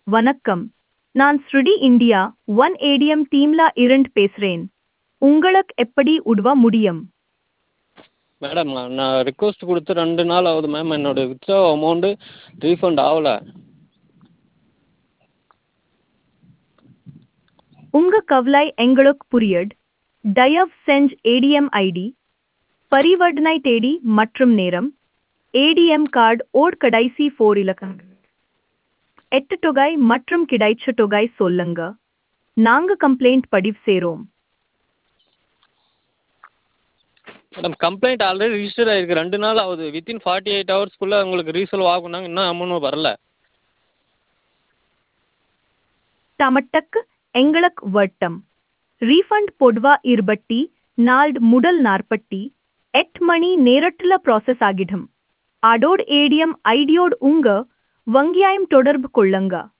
வணக்கம் நான் ஸ்ருடி இந்தியா ஒன் ஏடிஎம் டீம்ல இருந்து பேசுறேன் உங்களுக்கு எப்படி உதவ முடியும் மேடம் நான் ரிக்வஸ்ட் கொடுத்து ரெண்டு நாள் ஆகுது மேம் என்னோட வித்ட்ரா அமௌண்ட்டு ரீஃபண்ட் ஆகல உங்க கவலை எங்களுக்கு புரியுது தயவு செஞ்சு ஏடிஎம் ஐடி பரிவர்த்தனை தேதி மற்றும் நேரம் ஏடிஎம் கார்டு ஓட் கடைசி ஃபோர் இலக்கங்கள் எட்டு தொகை மற்றும் கிடைச்ச தொகை சொல்லுங்க நாங்க கம்ப்ளைண்ட் பதிவு செய்றோம் மேடம் கம்ப்ளைண்ட் ஆல்ரெடி ரிஜிஸ்டர் ஆகிருக்கு ரெண்டு நாள் ஆகுது வித்தின் ஃபார்ட்டி எயிட் ஹவர்ஸ்க்குள்ளே உங்களுக்கு ரீசால்வ் ஆகுனாங்க இன்னும் அமௌண்ட் வரல டமட்டக்கு எங்களுக்கு வட்டம் ரீஃபண்ட் பொதுவா இருபட்டி நாள் முதல் நாற்பட்டி எட்டு மணி நேரத்துல ப்ராசஸ் ஆகிடும் அதோட ஏடிஎம் ஐடியோடு உங்க வங்கியாயம் தொடர்பு கொள்ளுங்க